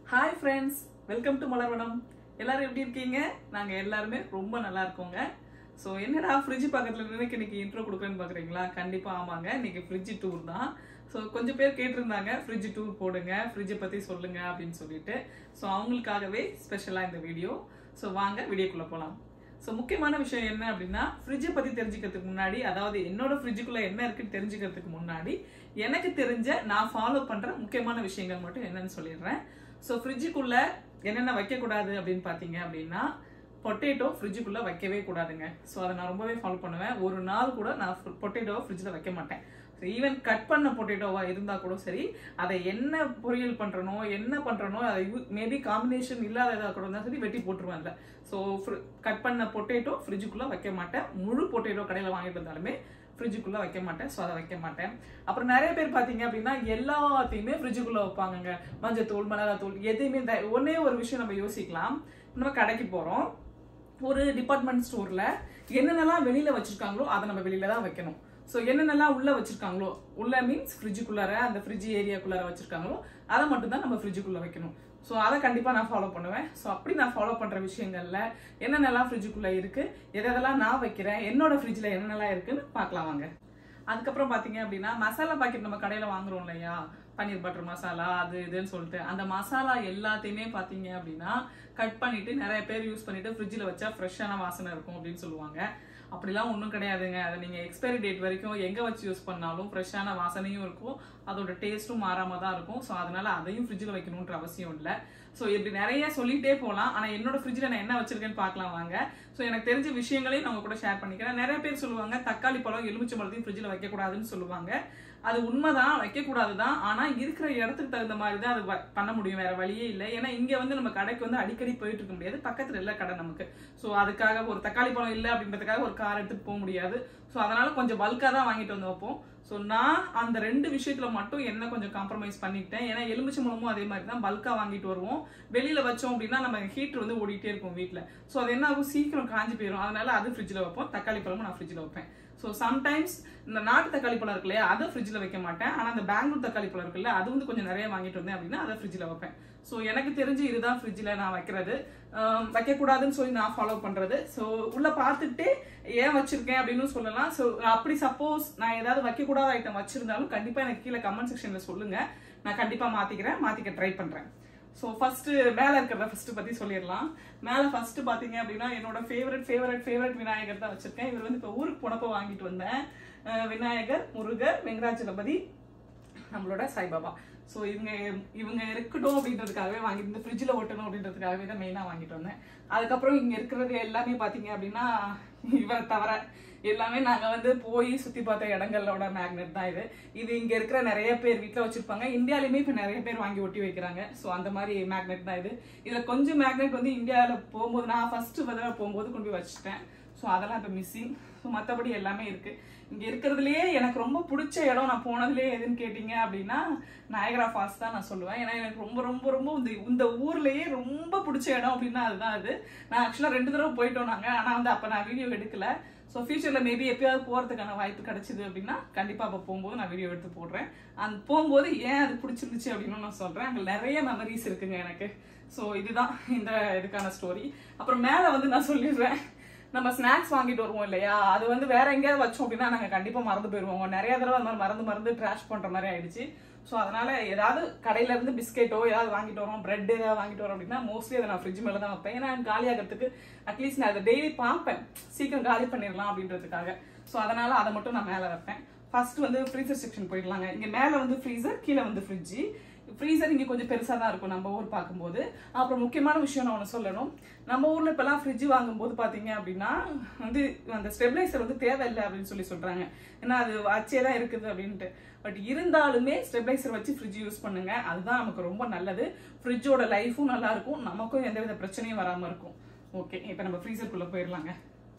hi friends welcome to Malarvanam எல்லாரும் எப்படி இருக்கீங்க நாங்க எல்லாருமே ரொம்ப நல்லா இருக்கோங்க ஸோ என்னடா ஃப்ரிட்ஜ் பக்கத்துல நினைக்க இன்னைக்கு இன்ட்ரோ கொடுக்குறேன்னு பாக்குறீங்களா கண்டிப்பா ஆமாங்க இன்னைக்கு ஃப்ரிட்ஜ் டூர் தான் ஸோ கொஞ்சம் பேர் கேட்டிருந்தாங்க ஃப்ரிட்ஜ் டூர் போடுங்க ஃப்ரிட்ஜை பத்தி சொல்லுங்க அப்படின்னு சொல்லிட்டு ஸோ அவங்களுக்காகவே ஸ்பெஷலா இந்த வீடியோ ஸோ வாங்க வீடியோக்குள்ள போலாம் ஸோ முக்கியமான விஷயம் என்ன அப்படின்னா ஃப்ரிட்ஜை பற்றி தெரிஞ்சுக்கிறதுக்கு முன்னாடி அதாவது என்னோட ஃப்ரிட்ஜுக்குள்ளே என்ன இருக்குன்னு தெரிஞ்சுக்கிறதுக்கு முன்னாடி எனக்கு தெரிஞ்ச நான் ஃபாலோ பண்ணுற முக்கியமான விஷயங்கள் மட்டும் என்னன்னு சொல்லிடுறேன் ஸோ ஃப்ரிட்ஜுக்குள்ளே என்னென்ன வைக்கக்கூடாது அப்படின்னு பார்த்தீங்க அப்படின்னா பொட்டேட்டோ ஃப்ரிட்ஜுக்குள்ளே வைக்கவே கூடாதுங்க ஸோ அதை நான் ரொம்பவே ஃபாலோ பண்ணுவேன் ஒரு நாள் கூட நான் பொட்டேட்டோவை ஃப்ரிட்ஜில் வைக்க மாட்டேன் ஈவன் கட் பண்ண பொட்டேட்டோவா இருந்தால் கூட சரி அதை என்ன பொரியல் பண்ணுறனோ என்ன பண்ணுறனோ அதை மேபி காம்பினேஷன் இல்லாததாக கூட இருந்தால் சரி வெட்டி போட்டுருவேன் அதில் ஸோ கட் பண்ண பொட்டேட்டோ ஃப்ரிட்ஜுக்குள்ளே வைக்க மாட்டேன் முழு பொட்டேட்டோ கடையில் வாங்கிட்டு வந்தாலுமே ஃப்ரிட்ஜுக்குள்ளே வைக்க மாட்டேன் ஸோ அதை வைக்க மாட்டேன் அப்புறம் நிறைய பேர் பார்த்தீங்க அப்படின்னா எல்லாத்தையுமே ஃப்ரிட்ஜுக்குள்ளே வைப்பாங்கங்க மஞ்சத்தூள் மிளகாத்தூள் எதையுமே த- ஒண்ணே ஒரு விஷயம் நம்ம யோசிக்கலாம் நம்ம கடைக்கு போகிறோம் ஒரு டிபார்ட்மெண்ட் ஸ்டோர்ல என்னென்னலாம் வெளியில வச்சிருக்காங்களோ அதை நம்ம வெளியில தான் வைக்கணும் ஸோ என்னென்னலாம் உள்ள வச்சிருக்காங்களோ உள்ள மீன்ஸ் ஃப்ரிட்ஜுக்குள்ளார அந்த ஃப்ரிட்ஜ் ஏரியாக்குள்ளார வச்சிருக்காங்களோ அதை மட்டும் தான் நம்ம ஃப்ரிட்ஜுக்குள்ள வைக்கணும் ஸோ அதை கண்டிப்பாக நான் ஃபாலோ பண்ணுவேன் ஸோ அப்படி நான் ஃபாலோ பண்ணுற விஷயங்கள்ல என்னென்னலாம் ஃப்ரிட்ஜுக்குள்ளே இருக்கு எதெல்லாம் நான் வைக்கிறேன் என்னோட ஃப்ரிட்ஜில் என்னென்னலாம் இருக்குன்னு பார்க்கலாம் வாங்க அதுக்கப்புறம் பார்த்தீங்க அப்படின்னா மசாலா பாக்கெட் நம்ம கடையில் வாங்குறோம் இல்லையா பன்னீர் பட்டர் மசாலா அது இதுன்னு சொல்லிட்டு அந்த மசாலா எல்லாத்தையுமே பார்த்தீங்க அப்படின்னா கட் பண்ணிட்டு நிறைய பேர் யூஸ் பண்ணிட்டு ஃப்ரிட்ஜில் வச்சா ஃப்ரெஷ்ஷான வாசனை இருக்கும் அப்படின்னு சொல்லுவாங்க அப்படிலாம் ஒன்றும் கிடையாதுங்க அதை நீங்கள் எக்ஸ்பைரி டேட் வரைக்கும் எங்கே வச்சு யூஸ் பண்ணாலும் ஃப்ரெஷ்ஷான வாசனையும் இருக்கும் அதோட டேஸ்ட்டும் மாறாம தான் இருக்கும் ஸோ அதனால அதையும் ஃப்ரிட்ஜில் வைக்கணுன்ற அவசியம் இல்லை ஸோ இப்படி நிறைய சொல்லிட்டே போகலாம் ஆனால் என்னோட ஃப்ரிட்ஜில் நான் என்ன வச்சிருக்கேன்னு பார்க்கலாம் வாங்க ஸோ எனக்கு தெரிஞ்ச விஷயங்களையும் நான் உங்க கூட ஷேர் பண்ணிக்கிறேன் நிறைய பேர் சொல்லுவாங்க தக்காளி பழம் எலுமிச்சை பழத்தையும் ஃப்ரிட்ஜில் வைக்கக்கூடாதுன்னு சொல்லுவாங்க அது உண்மைதான் வைக்கக்கூடாது தான் ஆனால் இருக்கிற இடத்துக்கு தகுந்த மாதிரி தான் அது வ- பண்ண முடியும் வேற வழியே இல்லை ஏன்னா இங்கே வந்து நம்ம கடைக்கு வந்து அடிக்கடி போயிட்டு இருக்க முடியாது பக்கத்தில் இல்லை கடை நமக்கு ஸோ அதுக்காக ஒரு தக்காளி பழம் இல்லை அப்படின்றதுக்காக ஒரு கார் எடுத்துட்டு போக முடியாது ஸோ அதனால கொஞ்சம் பல்காக தான் வாங்கிட்டு வந்து வைப்போம் ஸோ நான் அந்த ரெண்டு விஷயத்துல மட்டும் என்ன கொஞ்சம் காம்ப்ரமைஸ் பண்ணிக்கிட்டேன் ஏன்னா எலுமிச்சை மூலமும் அதே மாதிரி தான் பல்கா வாங்கிட்டு வருவோம் வெளியில வச்சோம் அப்படின்னா நம்ம ஹீட்டர் வந்து ஓடிட்டே இருக்கும் வீட்டில் ஸோ அது என்ன ஆகும் சீக்கிரம் காஞ்சி போயிடும் அதனால அது ஃப்ரிட்ஜில் வைப்போம் தக்காளி பழமும் நான் ஃப்ரிட்ஜில் வைப்பேன் ஸோ சம்டைம்ஸ் இந்த நாட்டு தக்காளி பழம் இருக்கு இல்லையா அதை ஃப்ரிட்ஜில் வைக்க மாட்டேன் ஆனால் அந்த பெங்களூர் தக்காளி பழம் இருக்குல்ல அது வந்து கொஞ்சம் நிறைய வாங்கிட்டு வந்தேன் அப்படின்னா அதை ஃப்ரிட்ஜில் வைப்பேன் ஸோ எனக்கு தெரிஞ்சு இதுதான் ஃப்ரிட்ஜில் நான் வைக்கிறது ஆம், வைக்கக்கூடாதுன்னு சொல்லி நான் ஃபாலோ பண்ணுறது ஸோ உள்ள பார்த்துட்டு ஏன் வச்சிருக்கேன் அப்படின்னு சொல்லலாம் ஸோ அப்படி சப்போஸ் நான் ஏதாவது வைக்கக்கூடாத ஐட்டம் வச்சிருந்தாலும் கண்டிப்பாக எனக்கு கீழே கமெண்ட் செக்ஷனில் சொல்லுங்க நான் கண்டிப்பாக மாற்றிக்கிறேன் மாற்றிக்க ட்ரை பண்ணுறேன் ஸோ ஃபர்ஸ்ட் மேலே இருக்கிறத ஃபர்ஸ்ட் பற்றி சொல்லிடலாம் மேலே ஃபர்ஸ்ட் பார்த்தீங்க அப்படின்னா என்னோட ஃபேவரட் ஃபேவரட் ஃபேவரட் விநாயகர் தான் வச்சிருக்கேன் இவர் வந்து இப்போ ஊருக்கு போனப்போ வாங்கிட்டு வந்தேன் அஹ் விநாயகர் முருகர் வெங்கடாச்சலபதி நம்மளோட சாய்பாபா ஸோ இவங்க இவங்க இருக்கட்டும் அப்படின்றதுக்காகவே வாங்கி இந்த ஃப்ரிட்ஜில் ஒட்டணும் அப்படின்றதுக்காகவே தான் மெயினாக வாங்கிட்டு வந்தேன் அதுக்கப்புறம் இங்கே இருக்கிறது எல்லாமே பார்த்தீங்க அப்படின்னா இவரை தவிர எல்லாமே நாங்கள் வந்து போய் சுற்றி பார்த்த இடங்களோட மேக்னெட் தான் இது இது இங்கே இருக்கிற நிறைய பேர் வீட்டில் வச்சுருப்பாங்க இந்தியாலையுமே இப்போ நிறைய பேர் வாங்கி ஒட்டி வைக்கிறாங்க ஸோ அந்த மாதிரி மேக்னெட் தான் இது இதில் கொஞ்சம் மேக்னெட் வந்து இந்தியாவில் போகும்போது நான் ஃபஸ்ட்டு தடவை போகும்போது கொண்டு போய் வச்சுட்டேன் ஸோ அதெல்லாம் இப்போ மிஸ்ஸிங் ஸோ மற்றபடி எல்லாமே இருக்கு இங்கே இருக்கிறதுலையே எனக்கு ரொம்ப பிடிச்ச இடம் நான் போனதுலேயே எதுன்னு கேட்டிங்க அப்படின்னா நாயகரா ஃபால்ஸ் தான் நான் சொல்லுவேன் ஏன்னா எனக்கு ரொம்ப ரொம்ப ரொம்ப இந்த இந்த ஊர்லேயே ரொம்ப பிடிச்ச இடம் அப்படின்னா அதுதான் அது நான் ஆக்சுவலாக ரெண்டு தடவை போயிட்டோம் நாங்கள் ஆனால் வந்து அப்போ நான் வீடியோ எடுக்கல ஸோ ஃபியூச்சரில் மேபி எப்பயாவது போகிறதுக்கான வாய்ப்பு கிடைச்சிது அப்படின்னா கண்டிப்பாக அப்போ போகும்போது நான் வீடியோ எடுத்து போடுறேன் அந்த போகும்போது ஏன் அது பிடிச்சிருந்துச்சு அப்படின்னு நான் சொல்கிறேன் அங்கே நிறைய மெமரிஸ் இருக்குங்க எனக்கு ஸோ இதுதான் இந்த இதுக்கான ஸ்டோரி அப்புறம் மேலே வந்து நான் சொல்லிடுறேன் நம்ம ஸ்நாக்ஸ் வாங்கிட்டு வருவோம் இல்லையா அது வந்து வேற எங்கேயாவது வச்சோம் அப்படின்னா நாங்கள் கண்டிப்பாக மறந்து போயிடுவோம் நிறைய தடவை அந்த மாதிரி மறந்து மறந்து ட்ராஷ் பண்ணுற மாதிரி ஆயிடுச்சு ஸோ அதனால ஏதாவது கடையில இருந்து பிஸ்கெட்டோ ஏதாவது வாங்கிட்டு வரோம் பிரெட் ஏதாவது வாங்கிட்டு வரோம் அப்படின்னா மோஸ்ட்லி அதை நான் ஃப்ரிட்ஜ் மேலே தான் வைப்பேன் ஏன்னா எனக்கு காலியாகிறதுக்கு அட்லீஸ்ட் நான் அதை டெய்லி பார்ப்பேன் சீக்கிரம் காலி பண்ணிடலாம் அப்படின்றதுக்காக ஸோ அதனால அதை மட்டும் நான் மேலே வைப்பேன் ஃபர்ஸ்ட் வந்து ஃப்ரீசர் செக்ஷன் போயிடலாங்க இங்கே மேலே வந்து ஃப்ரீசர் கீழே வந்து ஃப்ரிட்ஜ் ஃப்ரீசர் இங்கே கொஞ்சம் பெருசாக தான் இருக்கும் நம்ம ஊர் பார்க்கும்போது அப்புறம் முக்கியமான விஷயம் நான் ஒன்று சொல்லணும் நம்ம ஊரில் இப்போலாம் ஃப்ரிட்ஜ் வாங்கும்போது பார்த்தீங்க அப்படின்னா வந்து அந்த ஸ்டெபிளைசர் வந்து தேவையில்லை அப்படின்னு சொல்லி சொல்கிறாங்க ஏன்னா அது வச்சே தான் இருக்குது அப்படின்ட்டு பட் இருந்தாலுமே ஸ்டெபிளைசர் வச்சு ஃப்ரிட்ஜ் யூஸ் பண்ணுங்க அதுதான் நமக்கு ரொம்ப நல்லது ஃப்ரிட்ஜோட லைஃபும் நல்லா இருக்கும் நமக்கும் எந்தவித பிரச்சனையும் வராமல் இருக்கும் ஓகே இப்போ நம்ம ஃப்ரீசருக்குள்ளே போயிடலாங்க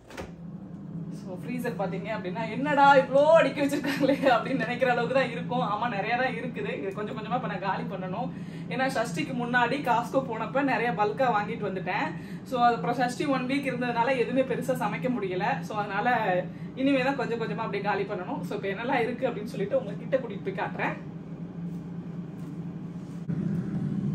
ஸோ ஃப்ரீசர் பார்த்தீங்க அப்படின்னா என்னடா இவ்வளோ அடிக்க வச்சிருக்காங்களே அப்படின்னு நினைக்கிற அளவுக்கு தான் இருக்கும் ஆமாம் நிறைய தான் இருக்குது இது கொஞ்சம் கொஞ்சமாக இப்போ நான் காலி பண்ணணும் ஏன்னா சஷ்டிக்கு முன்னாடி காஸ்கோ போனப்ப நிறைய பல்காக வாங்கிட்டு வந்துட்டேன் ஸோ அப்புறம் சஷ்டி ஒன் வீக் இருந்ததுனால எதுவுமே பெருசாக சமைக்க முடியல ஸோ அதனால இனிமே தான் கொஞ்சம் கொஞ்சமாக அப்படியே காலி பண்ணணும் ஸோ இப்போ என்னெல்லாம் இருக்குது அப்படின்னு சொல்லிட்டு உங்ககிட்ட கூட்டிகிட்டு போய் காட்டுறேன்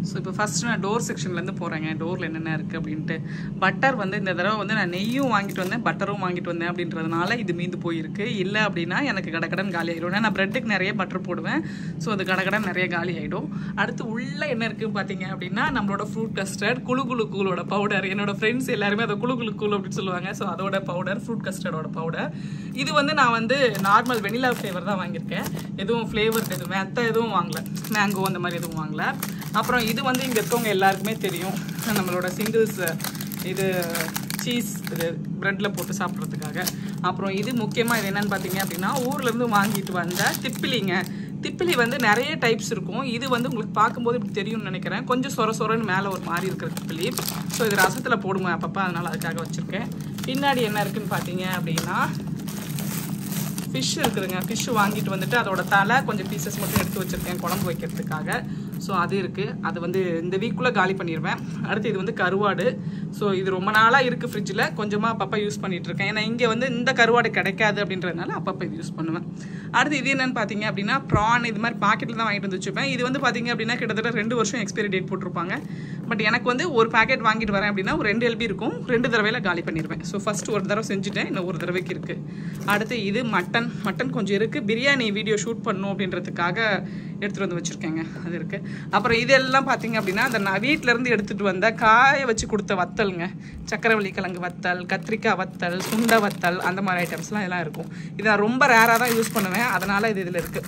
ஸோ இப்போ ஃபர்ஸ்ட் நான் டோர் செக்ஷன்லேருந்து போகிறேங்க டோரில் என்னென்ன இருக்குது அப்படின்ட்டு பட்டர் வந்து இந்த தடவை வந்து நான் நெய்யும் வாங்கிட்டு வந்தேன் பட்டரும் வாங்கிட்டு வந்தேன் அப்படின்றதுனால இது மீந்து போயிருக்கு இல்லை அப்படின்னா எனக்கு கடகடன் காலி ஆயிடும் ஏன்னா நான் ப்ரெட்டுக்கு நிறைய பட்டர் போடுவேன் ஸோ அது கடகடன் நிறைய காலி ஆகிடும் அடுத்து உள்ளே என்ன இருக்குன்னு பார்த்தீங்க அப்படின்னா நம்மளோட ஃப்ரூட் கஸ்டர்ட் குழு குழு கூலோட பவுடர் என்னோட ஃப்ரெண்ட்ஸ் எல்லாருமே அதை குழு குழு கூல் அப்படின்னு சொல்லுவாங்க ஸோ அதோட பவுடர் ஃப்ரூட் கஸ்டர்டோட பவுடர் இது வந்து நான் வந்து நார்மல் வெனிலா ஃப்ளேவர் தான் வாங்கியிருக்கேன் எதுவும் ஃப்ளேவர் எதுவும் மற்ற எதுவும் வாங்கல மேங்கோ அந்த மாதிரி எதுவும் வாங்கல அப்புறம் இது வந்து இங்கே இருக்கவங்க எல்லாருக்குமே தெரியும் நம்மளோட சிங்கிள்ஸ் இது சீஸ் இது ப்ரெட்டில் போட்டு சாப்பிட்றதுக்காக அப்புறம் இது முக்கியமாக இது என்னன்னு பார்த்தீங்க அப்படின்னா ஊர்லேருந்து வாங்கிட்டு வந்த திப்பிலிங்க திப்பிலி வந்து நிறைய டைப்ஸ் இருக்கும் இது வந்து உங்களுக்கு பார்க்கும்போது இப்படி தெரியும்னு நினைக்கிறேன் கொஞ்சம் சொர சொரன்னு மேலே ஒரு மாதிரி இருக்கிற திப்பிலி ஸோ இது ரசத்தில் போடுங்க அப்பப்போ அதனால் அதுக்காக வச்சுருக்கேன் பின்னாடி என்ன இருக்குன்னு பார்த்தீங்க அப்படின்னா ஃபிஷ் இருக்குதுங்க ஃபிஷ் வாங்கிட்டு வந்துட்டு அதோட தலை கொஞ்சம் பீசஸ் மட்டும் எடுத்து வச்சிருக்கேன் குழம்பு வைக்கிறதுக்காக ஸோ அது இருக்குது அது வந்து இந்த வீக்குள்ளே காலி பண்ணிடுவேன் அடுத்து இது வந்து கருவாடு ஸோ இது ரொம்ப நாளாக இருக்குது ஃப்ரிட்ஜில் கொஞ்சமாக அப்பப்போ யூஸ் பண்ணிட்டு இருக்கேன் ஏன்னா இங்கே வந்து இந்த கருவாடு கிடைக்காது அப்படின்றதுனால அப்பப்போ இது யூஸ் பண்ணுவேன் அடுத்து இது என்னன்னு பார்த்தீங்க அப்படின்னா ப்ரான் இது மாதிரி பாக்கெட்டில் தான் வாங்கிட்டு வந்து வச்சுப்பேன் இது வந்து பார்த்தீங்க அப்படின்னா கிட்டத்தட்ட ரெண்டு வருஷம் எக்ஸ்பைரி டேட் போட்டிருப்பாங்க பட் எனக்கு வந்து ஒரு பாக்கெட் வாங்கிட்டு வரேன் அப்படின்னா ஒரு ரெண்டு எல்பி இருக்கும் ரெண்டு தடவையில் காலி பண்ணிடுவேன் ஸோ ஃபர்ஸ்ட் ஒரு தடவை செஞ்சுட்டேன் இன்னும் ஒரு தடவைக்கு இருக்குது அடுத்து இது மட்டன் மட்டன் கொஞ்சம் இருக்குது பிரியாணி வீடியோ ஷூட் பண்ணணும் அப்படின்றதுக்காக எடுத்துகிட்டு வந்து வச்சுருக்கேங்க அது இருக்குது அப்புறம் இதெல்லாம் பார்த்தீங்க அப்படின்னா அந்த நான் வீட்டிலேருந்து எடுத்துகிட்டு வந்த காய வச்சு கொடுத்த வத்தலுங்க சக்கரவள்ளி கிழங்கு வத்தல் கத்திரிக்காய் வத்தல் சுண்டை வத்தல் அந்த மாதிரி ஐட்டம்ஸ்லாம் எல்லாம் இருக்கும் இது நான் ரொம்ப ரேராக தான் யூஸ் பண்ணுவேன் அதனால் இது இதில் இருக்குது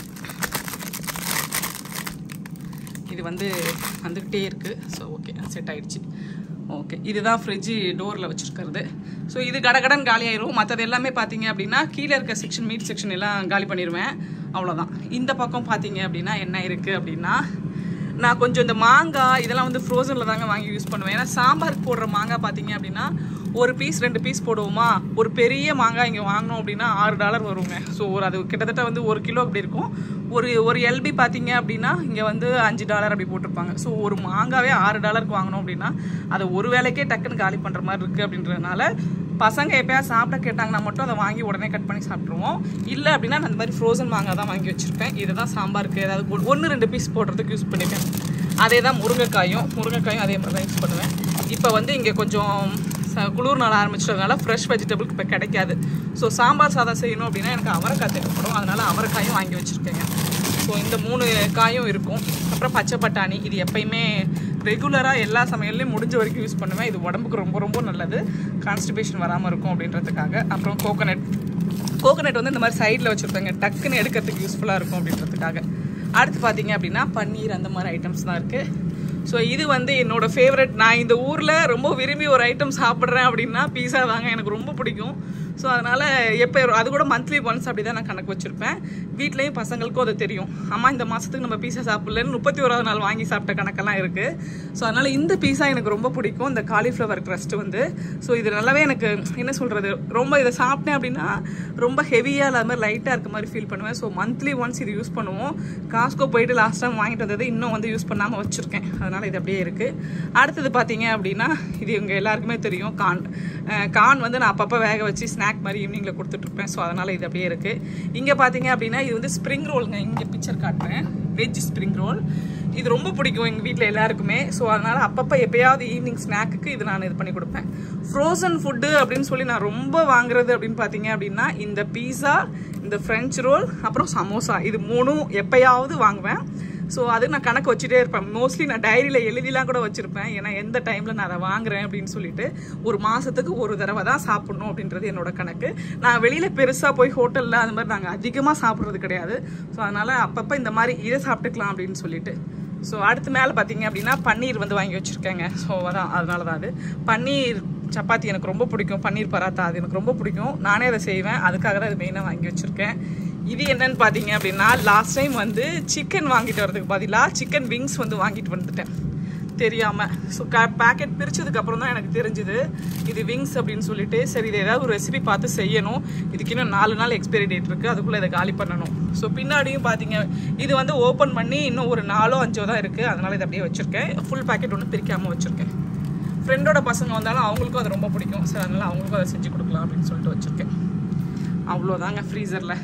இது வந்து வந்துக்கிட்டே இருக்குது ஸோ ஓகே செட் ஆயிடுச்சு ஓகே இதுதான் ஃப்ரிட்ஜு டோரில் வச்சுருக்கிறது ஸோ இது கடகடன் காலி ஆயிரும் மற்றது எல்லாமே பார்த்தீங்க அப்படின்னா கீழே இருக்க செக்ஷன் மீட் செக்ஷன் எல்லாம் காலி பண்ணிடுவேன் அவ்வளோதான் இந்த பக்கம் பார்த்தீங்க அப்படின்னா என்ன இருக்குது அப்படின்னா நான் கொஞ்சம் இந்த மாங்காய் இதெல்லாம் வந்து ஃப்ரோசனில் தாங்க வாங்கி யூஸ் பண்ணுவேன் ஏன்னா சாம்பாருக்கு போடுற மாங்காய் பார்த்தீங்க அப்படின்னா ஒரு பீஸ் ரெண்டு பீஸ் போடுவோமா ஒரு பெரிய மாங்காய் இங்கே வாங்கினோம் அப்படின்னா ஆறு டாலர் வருங்க ஸோ ஒரு அது கிட்டத்தட்ட வந்து ஒரு கிலோ அப்படி இருக்கும் ஒரு ஒரு எல்பி பார்த்தீங்க அப்படின்னா இங்கே வந்து அஞ்சு டாலர் அப்படி போட்டிருப்பாங்க ஸோ ஒரு மாங்காவே ஆறு டாலருக்கு வாங்கினோம் அப்படின்னா அதை ஒரு வேலைக்கே டக்குன்னு காலி பண்ணுற மாதிரி இருக்குது அப்படின்றதுனால பசங்க எப்பயாவது சாப்பிட கேட்டாங்கன்னா மட்டும் அதை வாங்கி உடனே கட் பண்ணி சாப்பிட்ருவோம் இல்லை அப்படின்னா நான் அந்த மாதிரி ஃப்ரோசன் மாங்காய் தான் வாங்கி வச்சுருப்பேன் இதை தான் சாம்பாருக்கு ஏதாவது ஒன்று ரெண்டு பீஸ் போடுறதுக்கு யூஸ் பண்ணிப்பேன் அதே தான் முருங்கைக்காயும் முருங்கைக்காயும் அதே மாதிரி தான் யூஸ் பண்ணுவேன் இப்போ வந்து இங்கே கொஞ்சம் ச- குளிர் நாள் ஆரம்பிச்சிட்டதுனால ஃப்ரெஷ் வெஜிடபிள் இப்போ கிடைக்காது ஸோ சாம்பார் சாதம் செய்யணும் அப்படின்னா எனக்கு அவரைக்காய் தேவைப்படும் அதனால அவரைக்காயும் வாங்கி வச்சுருக்கேங்க ஸோ இந்த மூணு காயும் இருக்கும் அப்புறம் பச்சை பட்டாணி இது எப்பயுமே ரெகுலராக எல்லா சமையல்லையும் முடிஞ்ச வரைக்கும் யூஸ் பண்ணுவேன் இது உடம்புக்கு ரொம்ப ரொம்ப நல்லது கான்ஸ்டிபேஷன் வராமல் இருக்கும் அப்படின்றதுக்காக அப்புறம் கோகனட் கோகனட் வந்து இந்த மாதிரி சைடில் வச்சுருப்பாங்க டக்குன்னு எடுக்கிறதுக்கு யூஸ்ஃபுல்லாக இருக்கும் அப்படின்றதுக்காக அடுத்து பார்த்தீங்க அப்படின்னா பன்னீர் அந்த மாதிரி ஐட்டம்ஸ் தான் இருக்குது ஸோ இது வந்து என்னோட ஃபேவரட் நான் இந்த ஊரில் ரொம்ப விரும்பி ஒரு ஐட்டம் சாப்பிட்றேன் அப்படின்னா பீஸா தாங்க எனக்கு ரொம்ப பிடிக்கும் ஸோ அதனால் எப்போ அது கூட மந்த்லி ஒன்ஸ் அப்படி தான் நான் கணக்கு வச்சுருப்பேன் வீட்லேயும் பசங்களுக்கும் அது தெரியும் அம்மா இந்த மாதத்துக்கு நம்ம பீஸா சாப்பிட்லன்னு முப்பத்தி ஓராவது நாள் வாங்கி சாப்பிட்ட கணக்கெல்லாம் இருக்குது ஸோ அதனால் இந்த பீஸா எனக்கு ரொம்ப பிடிக்கும் இந்த காலிஃப்ளவர் க்ரஸ்ட் வந்து ஸோ இது நல்லாவே எனக்கு என்ன சொல்கிறது ரொம்ப இதை சாப்பிட்டேன் அப்படின்னா ரொம்ப ஹெவியாக இல்லாத மாதிரி லைட்டாக இருக்க மாதிரி ஃபீல் பண்ணுவேன் ஸோ மந்த்லி ஒன்ஸ் இது யூஸ் பண்ணுவோம் காஸ்கோ போயிட்டு லாஸ்ட் டைம் வாங்கிட்டு வந்தது இன்னும் வந்து யூஸ் பண்ணாமல் வச்சுருக்கேன் அதனால் இது அப்படியே இருக்குது அடுத்தது பார்த்தீங்க அப்படின்னா இது இவங்க எல்லாருக்குமே தெரியும் கான் அஹ் கான் வந்து நான் அப்பப்போ வேக வச்சு ஸ்நாக் மாதிரி ஈவினிங்கில் கொடுத்துட்ருப்பேன் ஸோ அதனால் இது அப்படியே இருக்குது இங்கே பார்த்தீங்க அப்படின்னா இது வந்து ஸ்ப்ரிங் ரோலுங்க இங்கே பிக்சர் காட்டுறேன் வெஜ் ஸ்ப்ரிங் ரோல் இது ரொம்ப பிடிக்கும் எங்கள் வீட்டில் எல்லாருக்குமே ஸோ அதனால் அப்பப்போ எப்பயாவது ஈவினிங் ஸ்நாக்குக்கு இது நான் இது பண்ணி கொடுப்பேன் ஃப்ரோசன் ஃபுட்டு அப்படின்னு சொல்லி நான் ரொம்ப வாங்குறது அப்படின்னு பார்த்தீங்க அப்படின்னா இந்த பீஸா இந்த ஃப்ரெஞ்ச் ரோல் அப்புறம் சமோசா இது மூணும் எப்பயாவது வாங்குவேன் ஸோ அது நான் கணக்கு வச்சுட்டே இருப்பேன் மோஸ்ட்லி நான் டைரியில் எழுதிலாம் கூட வச்சுருப்பேன் ஏன்னா எந்த டைமில் நான் அதை வாங்குறேன் அப்படின்னு சொல்லிட்டு ஒரு மாதத்துக்கு ஒரு தடவை தான் சாப்பிடணும் அப்படின்றது என்னோட கணக்கு நான் வெளியில் பெருசாக போய் ஹோட்டலில் அந்த மாதிரி நாங்கள் அதிகமாக சாப்பிட்றது கிடையாது ஸோ அதனால் அப்பப்போ இந்த மாதிரி இதை சாப்பிட்டுக்கலாம் அப்படின்னு சொல்லிட்டு ஸோ அடுத்து மேலே பார்த்தீங்க அப்படின்னா பன்னீர் வந்து வாங்கி வச்சுருக்கேங்க ஸோ அதான் அதனால தான் அது பன்னீர் சப்பாத்தி எனக்கு ரொம்ப பிடிக்கும் பன்னீர் பராத்தா அது எனக்கு ரொம்ப பிடிக்கும் நானே அதை செய்வேன் அதுக்காக தான் இது மெயினாக வாங்கி வச்சுருக்கேன் இது என்னன்னு பார்த்தீங்க அப்படின்னா லாஸ்ட் டைம் வந்து சிக்கன் வாங்கிட்டு வரதுக்கு பதிலாக சிக்கன் விங்ஸ் வந்து வாங்கிட்டு வந்துட்டேன் தெரியாமல் ஸோ க பேக்கெட் பிரிச்சதுக்கு அப்புறம் தான் எனக்கு தெரிஞ்சுது இது விங்ஸ் அப்படின்னு சொல்லிட்டு சரி இது ஏதாவது ஒரு ரெசிபி பார்த்து செய்யணும் இதுக்கு இன்னும் நாலு நாள் எக்ஸ்பைரி டேட் இருக்குது அதுக்குள்ளே இதை காலி பண்ணணும் ஸோ பின்னாடியும் பார்த்தீங்க இது வந்து ஓப்பன் பண்ணி இன்னும் ஒரு நாலோ அஞ்சோ தான் இருக்குது அதனால் இதை அப்படியே வச்சுருக்கேன் ஃபுல் பேக்கெட் ஒன்றும் பிரிக்காமல் வச்சுருக்கேன் ஃப்ரெண்டோட பசங்க வந்தாலும் அவங்களுக்கும் அது ரொம்ப பிடிக்கும் சரி அதனால் அவங்களுக்கும் அதை செஞ்சு கொடுக்கலாம் அப்படின்னு சொல்லிட்டு வச்சுருக்கேன் அவ்வளோதாங்க ஃப்ரீசரில்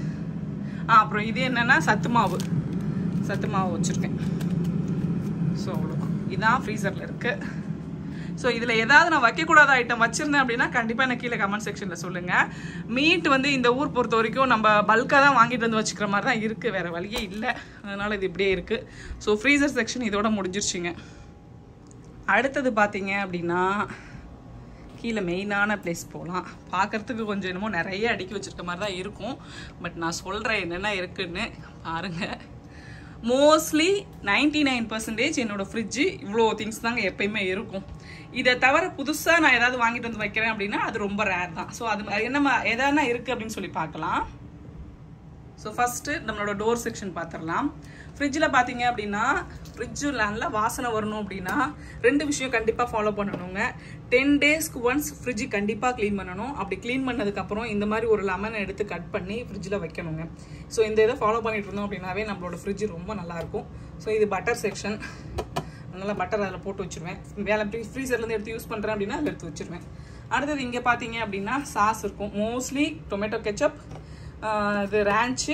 ஆ அப்புறம் இது என்னென்னா சத்து மாவு சத்து மாவு வச்சுருக்கேன் ஸோ அவ்வளோதான் இதான் ஃப்ரீசரில் இருக்கு ஸோ இதில் ஏதாவது நான் வைக்கக்கூடாத ஐட்டம் வச்சிருந்தேன் அப்படின்னா கண்டிப்பாக எனக்கு கீழே கமெண்ட் செக்ஷனில் சொல்லுங்கள் மீட் வந்து இந்த ஊர் பொறுத்த வரைக்கும் நம்ம பல்காக தான் வாங்கிட்டு வந்து வச்சுக்கிற மாதிரி தான் இருக்குது வேறு வழியே இல்லை அதனால் இது இப்படியே இருக்குது ஸோ ஃப்ரீசர் செக்ஷன் இதோட முடிஞ்சிருச்சுங்க அடுத்தது பார்த்தீங்க அப்படின்னா கீழே மெயினான பிளேஸ் போகலாம் பார்க்கறதுக்கு கொஞ்சம் என்னமோ நிறைய அடுக்கி வச்சிருக்க மாதிரி தான் இருக்கும் பட் நான் சொல்கிறேன் என்னென்ன இருக்குன்னு பாருங்கள் மோஸ்ட்லி நைன்டி நைன் பர்சன்டேஜ் என்னோட ஃப்ரிட்ஜு இவ்வளோ திங்ஸ் தாங்க எப்பயுமே இருக்கும் இதை தவிர புதுசாக நான் ஏதாவது வாங்கிட்டு வந்து வைக்கிறேன் அப்படின்னா அது ரொம்ப ரேர் தான் ஸோ அது என்ன எதானா இருக்குது அப்படின்னு சொல்லி பார்க்கலாம் ஸோ ஃபஸ்ட்டு நம்மளோட டோர் செக்ஷன் பார்த்துடலாம் ஃப்ரிட்ஜில் பார்த்தீங்க அப்படின்னா ஃப்ரிட்ஜு நல்ல வாசனை வரணும் அப்படின்னா ரெண்டு விஷயம் கண்டிப்பாக ஃபாலோ பண்ணணுங்க டென் டேஸ்க்கு ஒன்ஸ் ஃப்ரிட்ஜு கண்டிப்பாக க்ளீன் பண்ணணும் அப்படி க்ளீன் பண்ணதுக்கப்புறம் இந்த மாதிரி ஒரு லெமனை எடுத்து கட் பண்ணி ஃப்ரிட்ஜில் வைக்கணுங்க ஸோ இந்த இதை ஃபாலோ பண்ணிட்டு இருந்தோம் அப்படின்னாவே நம்மளோட ஃப்ரிட்ஜ் ரொம்ப நல்லாயிருக்கும் ஸோ இது பட்டர் செக்ஷன் அதனால் பட்டர் அதில் போட்டு வச்சுருவேன் வேலை ஃப்ரீசர்லேருந்து எடுத்து யூஸ் பண்ணுறேன் அப்படின்னா அதில் எடுத்து வச்சுருவேன் அடுத்தது இங்கே பார்த்தீங்க அப்படின்னா சாஸ் இருக்கும் மோஸ்ட்லி டொமேட்டோ கெச்சப் இது ரேன்ச்சு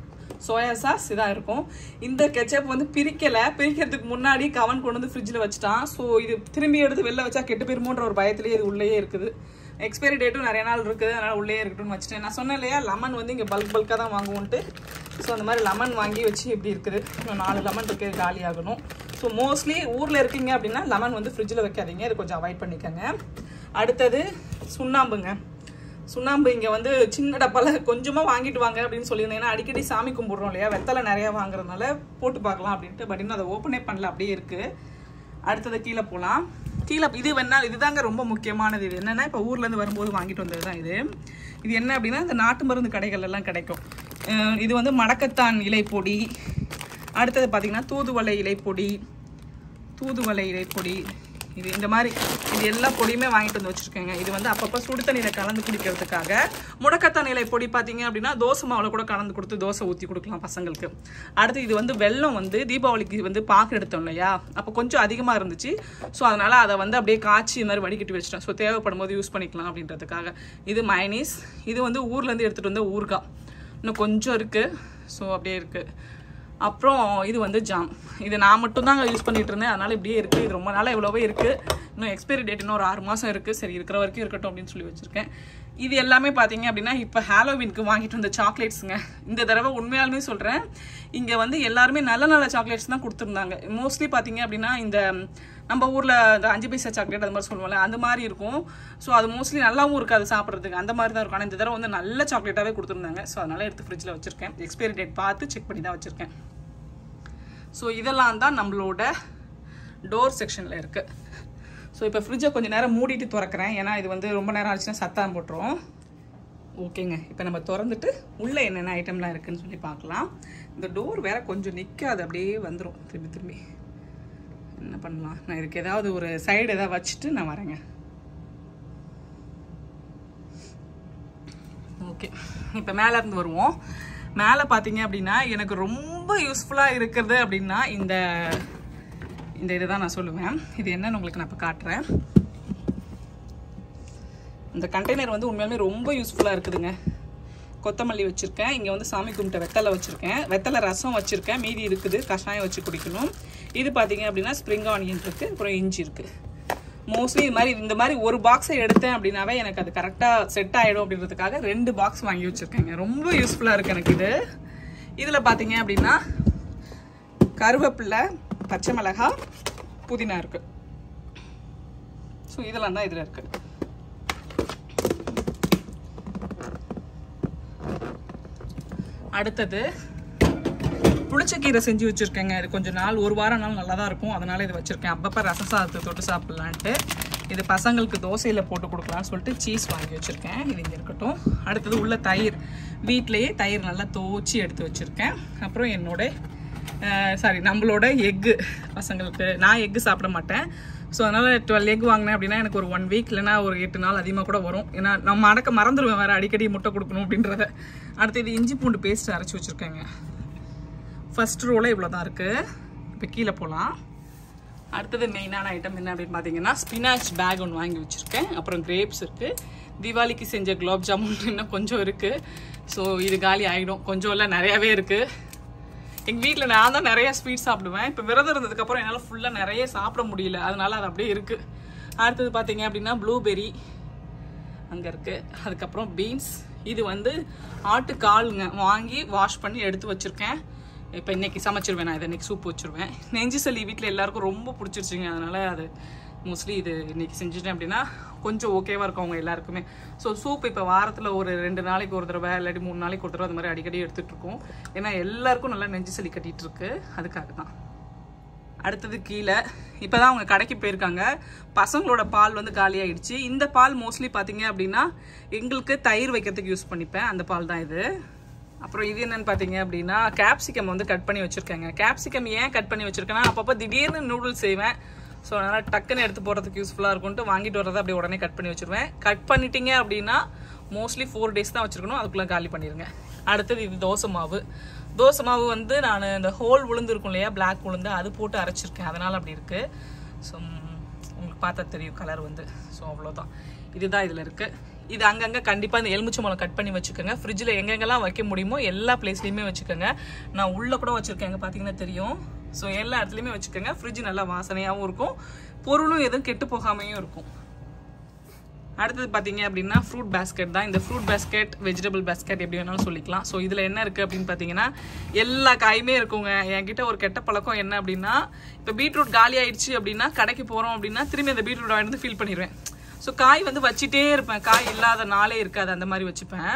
சோயா சாஸ் இதாக இருக்கும் இந்த கெச்சப் வந்து பிரிக்கலை பிரிக்கிறதுக்கு முன்னாடி கவன் கொண்டு வந்து ஃப்ரிட்ஜில் வச்சுட்டான் ஸோ இது திரும்பி எடுத்து வெளில வச்சா கெட்டு போயிருமோன்ற ஒரு பயத்திலேயே இது உள்ளேயே இருக்குது எக்ஸ்பைரி டேட்டும் நிறைய நாள் இருக்குது அதனால் உள்ளே இருக்கட்டும்னு வச்சுட்டேன் நான் சொன்னேன் இல்லையா லெமன் வந்து இங்கே பல்க் பல்காக தான் வாங்குவோன்ட்டு ஸோ அந்த மாதிரி லெமன் வாங்கி வச்சு இப்படி இருக்குது இன்னும் நாலு லெமன் இருக்கு காலி ஆகணும் ஸோ மோஸ்ட்லி ஊரில் இருக்கீங்க அப்படின்னா லெமன் வந்து ஃப்ரிட்ஜில் வைக்காதீங்க இது கொஞ்சம் அவாய்ட் பண்ணிக்கோங்க அடுத்தது சுண்ணாம்புங்க சுண்ணாம்பு இங்கே வந்து சின்ன டப்பால கொஞ்சமாக வாங்கிட்டு வாங்க அப்படின்னு சொல்லியிருந்தேன் ஏன்னா அடிக்கடி சாமி கும்பிட்றோம் இல்லையா வெத்தலை நிறையா வாங்குறதுனால போட்டு பார்க்கலாம் அப்படின்ட்டு பட் இன்னும் அதை ஓப்பனே பண்ணல அப்படியே இருக்குது அடுத்தது கீழே போகலாம் கீழே இது வேணா இதுதாங்க ரொம்ப முக்கியமானது இது என்னென்னா இப்போ ஊர்லேருந்து வரும்போது வாங்கிட்டு வந்தது தான் இது இது என்ன அப்படின்னா இந்த நாட்டு மருந்து கடைகள் எல்லாம் கிடைக்கும் அஹ் இது வந்து மடக்கத்தான் இலை பொடி அடுத்தது பார்த்தீங்கன்னா தூதுவளை இலை பொடி தூதுவளை இலை பொடி இது இந்த மாதிரி இது எல்லா பொடியுமே வாங்கிட்டு வந்து வச்சுருக்கேங்க இது வந்து அப்பப்போ சுடு தண்ணியில் கலந்து குடிக்கிறதுக்காக முடக்கத்தான் இலை பொடி பார்த்தீங்க அப்படின்னா தோசை மாவில் கூட கலந்து கொடுத்து தோசை ஊற்றி கொடுக்கலாம் பசங்களுக்கு அடுத்து இது வந்து வெல்லம் வந்து தீபாவளிக்கு வந்து பாக்கு எடுத்தோம் இல்லையா அப்போ கொஞ்சம் அதிகமாக இருந்துச்சு ஸோ அதனால் அதை வந்து அப்படியே காய்ச்சி இந்த மாதிரி வடிகட்டி வச்சிட்டேன் ஸோ தேவைப்படும் போது யூஸ் பண்ணிக்கலாம் அப்படின்றதுக்காக இது மைனீஸ் இது வந்து ஊர்லேருந்து எடுத்துகிட்டு வந்த ஊறுகாய் இன்னும் கொஞ்சம் இருக்குது ஸோ அப்படியே இருக்குது அப்புறம் இது வந்து ஜாம் இது நான் மட்டும்தாங்க யூஸ் பண்ணிட்டு இருந்தேன் அதனால இப்படியே இருக்குது இது ரொம்ப நாளாக இவ்வளோவே இருக்குது இன்னும் எக்ஸ்பைரி டேட் இன்னும் ஒரு ஆறு மாதம் இருக்குது சரி இருக்கிற வரைக்கும் இருக்கட்டும் அப்படின்னு சொல்லி வச்சுருக்கேன் இது எல்லாமே பார்த்தீங்க அப்படின்னா இப்போ ஹாலோவின்க்கு வாங்கிட்டு வந்த சாக்லேட்ஸுங்க இந்த தடவை உண்மையாலுமே சொல்கிறேன் இங்கே வந்து எல்லாருமே நல்ல நல்ல சாக்லேட்ஸ் தான் கொடுத்துருந்தாங்க மோஸ்ட்லி பார்த்தீங்க அப்படின்னா இந்த நம்ம ஊரில் இந்த அஞ்சு பைசா சாக்லேட் அது மாதிரி சொல்லுவோம்ல அந்த மாதிரி இருக்கும் ஸோ அது மோஸ்ட்லி நல்லாவும் இருக்காது சாப்பிட்றதுக்கு அந்த மாதிரி தான் இருக்கும் ஆனால் இந்த தடவை வந்து நல்ல சாக்லேட்டாகவே கொடுத்துருந்தாங்க ஸோ அதனால் எடுத்து ஃப்ரிட்ஜில் வச்சுருக்கேன் எக்ஸ்பைரி டேட் பார்த்து செக் பண்ணி தான் வச்சுருக்கேன் ஸோ இதெல்லாம் தான் நம்மளோட டோர் செக்ஷனில் இருக்குது ஸோ இப்போ ஃப்ரிட்ஜை கொஞ்சம் நேரம் மூடிட்டு திறக்கிறேன் ஏன்னா இது வந்து ரொம்ப நேரம் ஆச்சுன்னா சத்தம் போட்டுரும் ஓகேங்க இப்போ நம்ம திறந்துட்டு உள்ளே என்னென்ன ஐட்டம்லாம் இருக்குன்னு சொல்லி பார்க்கலாம் இந்த டோர் வேற கொஞ்சம் நிற்காது அப்படியே வந்துடும் திரும்பி திரும்பி என்ன பண்ணலாம் நான் இதுக்கு ஏதாவது ஒரு சைடு ஏதாவது வச்சுட்டு நான் வரேங்க ஓகே இப்போ மேலே இருந்து வருவோம் மேலே பார்த்தீங்க அப்படின்னா எனக்கு ரொம்ப யூஸ்ஃபுல்லாக இருக்கிறது அப்படின்னா இந்த இந்த இதை தான் நான் சொல்லுவேன் இது என்னன்னு உங்களுக்கு நான் இப்போ காட்டுறேன் இந்த கண்டெய்னர் வந்து உண்மையாலுமே ரொம்ப யூஸ்ஃபுல்லாக இருக்குதுங்க கொத்தமல்லி வச்சுருக்கேன் இங்கே வந்து சாமி கும்பிட்ட வெத்தலை வச்சுருக்கேன் வெத்தலை ரசம் வச்சுருக்கேன் மீதி இருக்குது கஷாயம் வச்சு குடிக்கணும் இது பார்த்தீங்க அப்படின்னா ஸ்ப்ரிங் ஆனியன் இருக்குது அப்புறம் இஞ்சி இருக்குது மோஸ்ட்லி இது மாதிரி இந்த மாதிரி ஒரு பாக்ஸை எடுத்தேன் அப்படின்னாவே எனக்கு அது கரெக்டாக செட் ஆகிடும் அப்படின்றதுக்காக ரெண்டு பாக்ஸ் வாங்கி வச்சுருக்கேங்க ரொம்ப யூஸ்ஃபுல்லாக இருக்குது எனக்கு இது இதில் பார்த்தீங்க அப்படின்னா கருவேப்பிலை பச்சை மிளகாய் புதினா இருக்குது ஸோ இதெல்லாம் தான் இதில் இருக்குது அடுத்தது புளிச்சக்கீரை செஞ்சு வச்சுருக்கேங்க இது கொஞ்சம் நாள் ஒரு வாரம் நாள் நல்லா தான் இருக்கும் அதனால இது வச்சுருக்கேன் அப்பப்போ ரசம் சாதத்தை தொட்டு சாப்பிட்லான்ட்டு இது பசங்களுக்கு தோசையில் போட்டு கொடுக்கலாம்னு சொல்லிட்டு சீஸ் வாங்கி வச்சுருக்கேன் இது இங்கே இருக்கட்டும் அடுத்தது உள்ள தயிர் வீட்டிலையே தயிர் நல்லா தோச்சி எடுத்து வச்சுருக்கேன் அப்புறம் என்னோட சாரி நம்மளோட எக்கு பசங்களுக்கு நான் எக்கு சாப்பிட மாட்டேன் ஸோ அதனால் டுவெல் எக் வாங்கினேன் அப்படின்னா எனக்கு ஒரு ஒன் வீக் இல்லைனா ஒரு எட்டு நாள் அதிகமாக கூட வரும் ஏன்னா நம்ம அடக்க மறந்துடுவேன் வேறு அடிக்கடி முட்டை கொடுக்கணும் அப்படின்றத அடுத்து இது இஞ்சி பூண்டு பேஸ்ட் அரைச்சி வச்சுருக்கேங்க ஃபர்ஸ்ட் ரோவில் இவ்வளோ தான் இருக்குது இப்போ கீழே போகலாம் அடுத்தது மெயினான ஐட்டம் என்ன அப்படின்னு பார்த்தீங்கன்னா ஸ்பினாச் பேக் ஒன்று வாங்கி வச்சுருக்கேன் அப்புறம் கிரேப்ஸ் இருக்குது தீபாவளிக்கு செஞ்ச குலாப் ஜாமுன் இன்னும் கொஞ்சம் இருக்குது ஸோ இது காலி ஆகிடும் கொஞ்சம் இல்லை நிறையாவே இருக்குது எங்கள் வீட்டில் நான் தான் நிறைய ஸ்வீட் சாப்பிடுவேன் இப்போ விரதம் இருந்ததுக்கப்புறம் என்னால் ஃபுல்லாக நிறைய சாப்பிட முடியல அதனால அது அப்படியே இருக்குது அடுத்தது பார்த்தீங்க அப்படின்னா ப்ளூபெர்ரி அங்கே இருக்குது அதுக்கப்புறம் பீன்ஸ் இது வந்து ஆட்டுக்காலுங்க வாங்கி வாஷ் பண்ணி எடுத்து வச்சுருக்கேன் இப்போ இன்னைக்கு சமைச்சிருவேன் நான் இதை இன்னைக்கு சூப் வச்சுருவேன் நெஞ்சு சளி வீட்டில் எல்லாருக்கும் ரொம்ப பிடிச்சிருச்சுங்க அதனால் அது மோஸ்ட்லி இது இன்னைக்கு செஞ்சுட்டேன் அப்படின்னா கொஞ்சம் ஓகேவாக இருக்கும் அவங்க எல்லாருக்குமே ஸோ சூப் இப்போ வாரத்தில் ஒரு ரெண்டு நாளைக்கு ஒரு தடவை இல்லாட்டி மூணு நாளைக்கு ஒரு தடவை அது மாதிரி அடிக்கடி எடுத்துகிட்டு இருக்கோம் ஏன்னா எல்லாருக்கும் நல்லா நெஞ்சு சளி கட்டிகிட்டு இருக்கு அதுக்காக தான் அடுத்தது கீழே இப்போ தான் அவங்க கடைக்கு போயிருக்காங்க பசங்களோட பால் வந்து காலியாயிடுச்சு இந்த பால் மோஸ்ட்லி பார்த்தீங்க அப்படின்னா எங்களுக்கு தயிர் வைக்கிறதுக்கு யூஸ் பண்ணிப்பேன் அந்த பால் தான் இது அப்புறம் இது என்னன்னு பார்த்தீங்க அப்படின்னா கேப்சிகம் வந்து கட் பண்ணி வச்சுருக்கேங்க கேப்சிகம் ஏன் கட் பண்ணி வச்சுருக்கேன்னா அப்பப்போ திடீர்னு நூடுல்ஸ் செய்வேன் ஸோ அதனால் டக்குன்னு எடுத்து போடுறதுக்கு யூஸ்ஃபுல்லாக இருக்கும்ட்டு வாங்கிட்டு வரதை அப்படியே உடனே கட் பண்ணி வச்சுருவேன் கட் பண்ணிட்டீங்க அப்படின்னா மோஸ்ட்லி ஃபோர் டேஸ் தான் வச்சுருக்கணும் அதுக்குள்ளே காலி பண்ணிடுங்க அடுத்தது இது தோசை மாவு தோசை மாவு வந்து நான் இந்த ஹோல் உளுந்து இருக்கும் இல்லையா பிளாக் உளுந்து அது போட்டு அரைச்சிருக்கேன் அதனால் அப்படி இருக்குது ஸோ உங்களுக்கு பார்த்தா தெரியும் கலர் வந்து ஸோ அவ்வளோதான் இதுதான் இதில் இருக்குது இது அங்கங்கே கண்டிப்பாக இந்த எலுமிச்சை மலம் கட் பண்ணி வச்சுக்கோங்க ஃப்ரிட்ஜில் எங்கெங்கெல்லாம் வைக்க முடியுமோ எல்லா பிளேஸ்லையுமே வச்சுக்கோங்க நான் உள்ளே கூட வச்சுருக்கேன் பார்த்தீங்கன்னா தெரியும் ஸோ எல்லா இடத்துலையுமே வச்சுக்கோங்க ஃப்ரிட்ஜ் நல்லா வாசனையாகவும் இருக்கும் பொருளும் எதுவும் கெட்டு போகாமையும் இருக்கும் அடுத்தது பார்த்தீங்க அப்படின்னா ஃப்ரூட் பேஸ்கெட் தான் இந்த ஃப்ரூட் பேஸ்கெட் வெஜிடபிள் பேஸ்கெட் எப்படி வேணாலும் சொல்லிக்கலாம் ஸோ இதில் என்ன இருக்குது அப்படின்னு பார்த்தீங்கன்னா எல்லா காயுமே இருக்குங்க என்கிட்ட ஒரு கெட்ட பழக்கம் என்ன அப்படின்னா இப்போ பீட்ரூட் காலி ஆயிடுச்சு அப்படின்னா கடைக்கு போகிறோம் அப்படின்னா திரும்பி அந்த பீட்ரூட் வாங்கிட்டு வந்து ஃபீல் பண்ணிடுவேன் ஸோ காய் வந்து வச்சுட்டே இருப்பேன் காய் இல்லாத நாளே இருக்காது அந்த மாதிரி வச்சுப்பேன்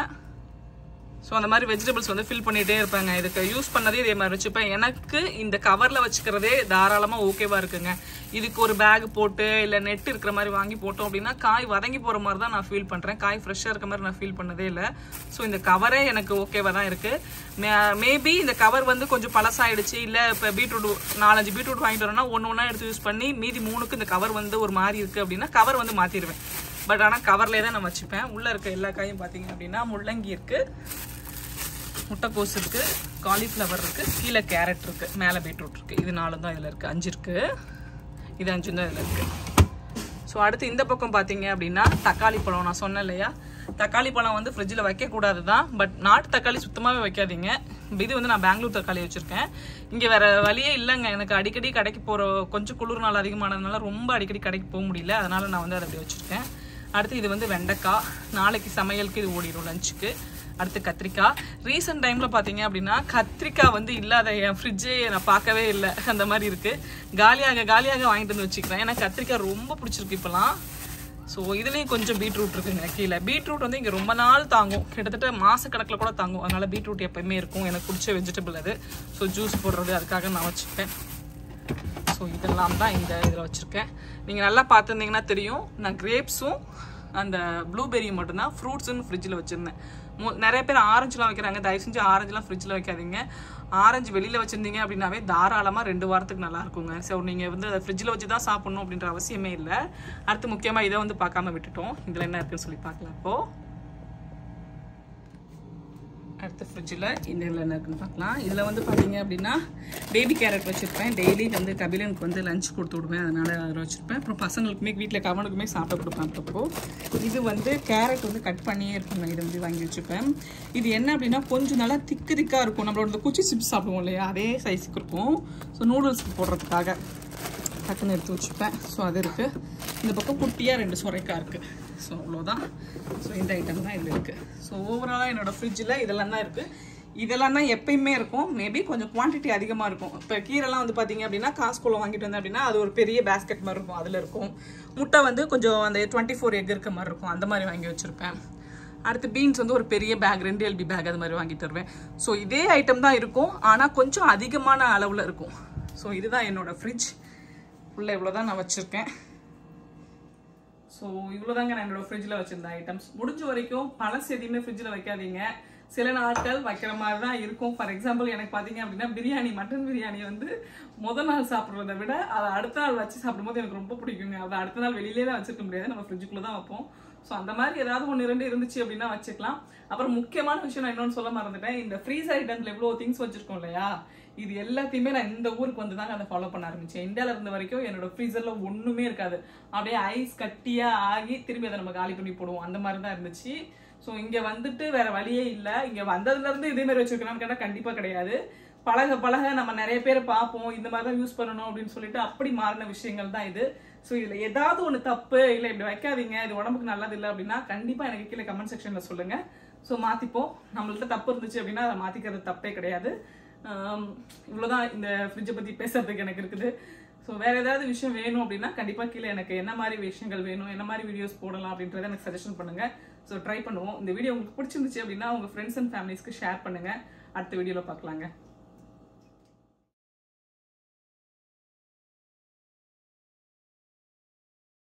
ஸோ அந்த மாதிரி வெஜிடபிள்ஸ் வந்து ஃபில் பண்ணிகிட்டே இருப்பாங்க இதுக்கு யூஸ் பண்ணதே இதே மாதிரி வச்சுப்பேன் எனக்கு இந்த கவரில் வச்சுக்கிறதே தாராளமாக ஓகேவாக இருக்குங்க இதுக்கு ஒரு பேக் போட்டு இல்லை நெட் இருக்கிற மாதிரி வாங்கி போட்டோம் அப்படின்னா காய் வதங்கி போகிற மாதிரி தான் நான் ஃபீல் பண்ணுறேன் காய் ஃப்ரெஷ்ஷாக இருக்க மாதிரி நான் ஃபீல் பண்ணதே இல்லை ஸோ இந்த கவரே எனக்கு ஓகேவாக தான் இருக்குது மேபி இந்த கவர் வந்து கொஞ்சம் பழசாயிடுச்சு இல்லை இப்போ பீட்ரூட் நாலஞ்சு பீட்ரூட் வாங்கிட்டு வரோம்னா ஒன்று ஒன்றா எடுத்து யூஸ் பண்ணி மீதி மூணுக்கு இந்த கவர் வந்து ஒரு மாதிரி இருக்குது அப்படின்னா கவர் வந்து மாற்றிடுவேன் பட் ஆனால் கவர்லேயே தான் நான் வச்சுப்பேன் உள்ளே இருக்க எல்லா காயும் பார்த்தீங்க அப்படின்னா முள்ளங்கி இருக்குது முட்டைக்கோஸ் இருக்குது காலிஃப்ளவர் இருக்குது கீழே கேரட் இருக்குது மேலே பீட்ரூட் இருக்குது இது நாலும் தான் இதில் இருக்குது அஞ்சு இருக்குது இது அஞ்சும் தான் இதில் இருக்குது ஸோ அடுத்து இந்த பக்கம் பார்த்தீங்க அப்படின்னா தக்காளி பழம் நான் சொன்னேன் இல்லையா தக்காளி பழம் வந்து ஃப்ரிட்ஜில் வைக்கக்கூடாது தான் பட் நாட்டு தக்காளி சுத்தமாகவே வைக்காதீங்க இது வந்து நான் பெங்களூர் தக்காளி வச்சுருக்கேன் இங்கே வேறு வழியே இல்லைங்க எனக்கு அடிக்கடி கடைக்கு போகிற கொஞ்சம் குளிர் நாள் அதிகமானதுனால ரொம்ப அடிக்கடி கடைக்கு போக முடியல அதனால் நான் வந்து அதை அப்படி வச்சுருக்கேன் அடுத்து இது வந்து வெண்டைக்காய் நாளைக்கு சமையலுக்கு இது ஓடிடும் லஞ்சுக்கு அடுத்து கத்திரிக்காய் ரீசெண்ட் டைமில் பார்த்தீங்க அப்படின்னா கத்திரிக்காய் வந்து இல்லாத என் ஃப்ரிட்ஜே நான் பார்க்கவே இல்லை அந்த மாதிரி இருக்குது காலியாக காலியாக வாங்கிட்டு வந்து வச்சுக்கிறேன் ஏன்னா கத்திரிக்காய் ரொம்ப பிடிச்சிருக்கு இப்போலாம் ஸோ இதுலேயும் கொஞ்சம் பீட்ரூட் இருக்குங்க கீழே பீட்ரூட் வந்து இங்கே ரொம்ப நாள் தாங்கும் கிட்டத்தட்ட மாதக்கணக்கில் கூட தாங்கும் அதனால் பீட்ரூட் எப்போயுமே இருக்கும் எனக்கு பிடிச்ச வெஜிடபிள் அது ஸோ ஜூஸ் போடுறது அதுக்காக நான் வச்சுப்பேன் ஸோ இதெல்லாம் தான் இந்த இதில் வச்சுருக்கேன் நீங்கள் நல்லா பார்த்துருந்தீங்கன்னா தெரியும் நான் கிரேப்ஸும் அந்த ப்ளூபெரியும் மட்டும்தான் ஃப்ரூட்ஸுன்னு ஃப்ரிட்ஜில் வச்சுருந்தேன் மோ நிறைய பேர் ஆரஞ்சுலாம் வைக்கிறாங்க தயவு செஞ்சு ஆரஞ்சுலாம் ஃப்ரிட்ஜில் வைக்காதீங்க ஆரஞ்சு வெளியில் வச்சுருந்தீங்க அப்படின்னாவே தாராளமாக ரெண்டு வாரத்துக்கு நல்லா இருக்குங்க ஸோ நீங்கள் வந்து அதை ஃப்ரிட்ஜில் வச்சு தான் சாப்பிட்ணும் அப்படின்ற அவசியமே இல்லை அடுத்து முக்கியமாக இதை வந்து பார்க்காம விட்டுட்டோம் இதில் என்ன இருக்குன்னு சொல்லி பார்க்கலாம் இப்போது அடுத்த ஃப்ரிட்ஜில் இந்த இதில் என்ன இருக்குன்னு பார்க்கலாம் இதில் வந்து பார்த்தீங்க அப்படின்னா பேபி கேரட் வச்சுருப்பேன் டெய்லி வந்து கபிலனுக்கு வந்து லஞ்ச் கொடுத்து விடுவேன் அதனால் அதில் வச்சுருப்பேன் அப்புறம் பசங்களுக்குமே வீட்டில் கவனுக்குமே சாப்பிட கொடுப்பேன் அப்பப்போ இது வந்து கேரட் வந்து கட் பண்ணியே இருக்குங்க இதை வந்து வாங்கி வச்சுப்பேன் இது என்ன அப்படின்னா கொஞ்சம் நல்லா திக்கு திக்காக இருக்கும் நம்மளோட இந்த குச்சி சிப்ஸ் சாப்பிடுவோம் இல்லையா அதே சைஸுக்கு இருக்கும் ஸோ நூடுல்ஸ்க்கு போடுறதுக்காக டக்குன்னு எடுத்து வச்சுப்பேன் ஸோ அது இருக்குது இந்த பக்கம் குட்டியாக ரெண்டு சுரைக்காய் இருக்குது ஸோ அவ்வளோதான் ஸோ இந்த ஐட்டம் தான் இதில் இருக்குது ஸோ ஓவராலாக என்னோடய ஃப்ரிட்ஜில் இதெல்லாம் தான் இருக்குது இதெல்லாம் தான் எப்பயுமே இருக்கும் மேபி கொஞ்சம் குவான்டிட்டி அதிகமாக இருக்கும் இப்போ கீரைலாம் வந்து பார்த்தீங்க அப்படின்னா காஸ்கோல வாங்கிட்டு வந்தேன் அப்படின்னா அது ஒரு பெரிய பேஸ்கெட் மாதிரி இருக்கும் அதில் இருக்கும் முட்டை வந்து கொஞ்சம் அந்த டுவெண்ட்டி ஃபோர் எக் இருக்க மாதிரி இருக்கும் அந்த மாதிரி வாங்கி வச்சுருப்பேன் அடுத்து பீன்ஸ் வந்து ஒரு பெரிய பேக் ரெண்டு எல்பி பேக் அது மாதிரி வாங்கிட்டு வருவேன் ஸோ இதே ஐட்டம் தான் இருக்கும் ஆனால் கொஞ்சம் அதிகமான அளவில் இருக்கும் ஸோ இதுதான் என்னோடய ஃப்ரிட்ஜ் உள்ள இவ்வளோ தான் நான் வச்சுருக்கேன் ஸோ இவ்வளோதாங்க நான் என்னோட ஃப்ரிட்ஜில் வச்சிருந்த ஐட்டம்ஸ் முடிஞ்ச வரைக்கும் பழசு எதையுமே ஃப்ரிட்ஜில் வைக்காதீங்க சில நாட்கள் வைக்கிற மாதிரி தான் இருக்கும் ஃபார் எக்ஸாம்பிள் எனக்கு பார்த்தீங்க அப்படின்னா பிரியாணி மட்டன் பிரியாணி வந்து முத நாள் சாப்பிட்றத விட அதை அடுத்த நாள் வச்சு சாப்பிடும்போது எனக்கு ரொம்ப பிடிக்குங்க அதை அடுத்த நாள் வெளியிலே தான் வச்சிருக்க முடியாது நம்ம ஃப்ரிட்ஜுக்குள்ளே தான் வைப்போம் ஸோ அந்த மாதிரி ஏதாவது ஒன்று ரெண்டு இருந்துச்சு அப்படின்னா வச்சுக்கலாம் அப்புறம் முக்கியமான விஷயம் நான் இன்னொன்று சொல்ல மறந்துட்டேன் இந்த ஃப்ரீஸ் ஐட்டம்ல எவ்வளோ திங்ஸ் வச்சிருக்கோம் இல்லையா இது எல்லாத்தையுமே நான் இந்த ஊருக்கு வந்து தாங்க அதை ஃபாலோ பண்ண ஆரம்பிச்சேன் இந்தியாவில் இருந்த வரைக்கும் என்னோட ஃப்ரீசரில் ஒன்றுமே இருக்காது அப்படியே ஐஸ் கட்டியாக ஆகி திரும்பி அதை நம்ம காலி பண்ணி போடுவோம் அந்த மாதிரி தான் இருந்துச்சு ஸோ இங்கே வந்துட்டு வேற வழியே இல்லை இங்கே வந்ததுலேருந்து இதே மாதிரி வச்சிருக்கலாம்னு கேட்டால் கண்டிப்பாக கிடையாது பழக பழக நம்ம நிறைய பேர் பார்ப்போம் இந்த மாதிரி தான் யூஸ் பண்ணணும் அப்படின்னு சொல்லிட்டு அப்படி மாறின விஷயங்கள் தான் இது ஸோ இதில் ஏதாவது ஒன்று தப்பு இல்லை இப்படி வைக்காதீங்க இது உடம்புக்கு நல்லது இல்லை அப்படின்னா கண்டிப்பாக எனக்கு கீழே கமெண்ட் செக்ஷனில் சொல்லுங்க ஸோ மாற்றிப்போம் நம்மள்ட்ட தப்பு இருந்துச்சு அப்படின்னா அதை மாற்றிக்கிறது தப்பே கிடையாது ஆம், இவ்வளவுதான் இந்த ஃப்ரிட்ஜை பற்றி பேசுறதுக்கு எனக்கு இருக்குது ஸோ வேற ஏதாவது விஷயம் வேணும் அப்படின்னா கண்டிப்பாக கீழே எனக்கு என்ன மாதிரி விஷயங்கள் வேணும் என்ன மாதிரி வீடியோஸ் போடலாம் அப்படின்றத எனக்கு சஜஷன் பண்ணுங்க ஸோ ட்ரை பண்ணுவோம் இந்த வீடியோ உங்களுக்கு பிடிச்சிருந்துச்சு அப்படின்னா உங்க ஃப்ரெண்ட்ஸ் அண்ட் ஃபேமிலிஸ்க்கு ஷேர் பண்ணுங்க அடுத்த வீடியோவில் பார்க்கலாங்க